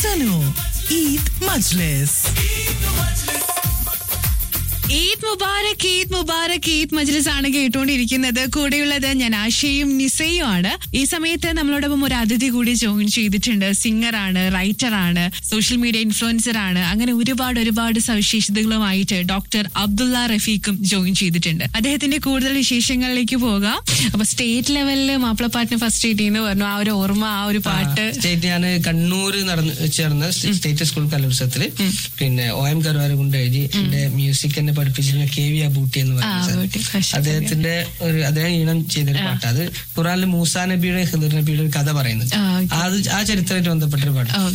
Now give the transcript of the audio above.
Sano Eid Majlis. Eid മുബാരക് ഈദ് മുബാരക് ഈദ് മജ്ലിസ് ആണ് കേട്ടുകൊണ്ടിരിക്കുന്നത് കൂടെയുള്ളത് ഞാൻ ആശയും നിസയും ആണ് ഈ സമയത്ത് നമ്മളോടൊപ്പം ഒരു അതിഥി കൂടി ജോയിൻ ചെയ്തിട്ടുണ്ട് സിംഗർ ആണ് റൈറ്റർ ആണ് സോഷ്യൽ മീഡിയ ഇൻഫ്ലുവൻസർ ആണ് അങ്ങനെ ഒരുപാട് ഒരുപാട് സവിശേഷതകളുമായിട്ട് ഡോക്ടർ അബ്ദുള്ള റഫീഖും ജോയിൻ ചെയ്തിട്ടുണ്ട് അദ്ദേഹത്തിന്റെ കൂടുതൽ വിശേഷങ്ങളിലേക്ക് പോകാം അപ്പൊ സ്റ്റേറ്റ് ലെവലിൽ മാപ്പിളപ്പാട്ടിന് ഫസ്റ്റ് സ്റ്റേറ്റ് എന്ന് പറഞ്ഞു ആ ഒരു ഓർമ്മ ആ ഒരു പാട്ട് സ്റ്റേറ്റ് ഞാൻ കണ്ണൂർ നടന്ന് ചേർന്ന സ്റ്റേറ്റ് സ്കൂൾ കലോത്സവത്തില് പിന്നെ ഒ എം കരുവാര കൊണ്ട് എഴുതി എന്റെ മ്യൂസിക് എന്നെ പഠിപ്പിച്ചിരുന്ന കെ വി അബൂട്ടി എന്ന് ആ, പറയുന്ന അബൂട്ടി, സാർ. മാഷാ അദ്ദേഹത്തിന്റെ ഒരു അദ്ദേഹം ഈണം ചെയ്തൊരു പാട്ട് അത് ഖുറാനിൽ മൂസാ നബിയുടെ ഹിദർ നബിയുടെ ഒരു കഥ പറയുന്നത് ആ, okay. അത് ആ ചരിത്രമായിട്ട് ബന്ധപ്പെട്ടൊരു പാട്ട് ആ,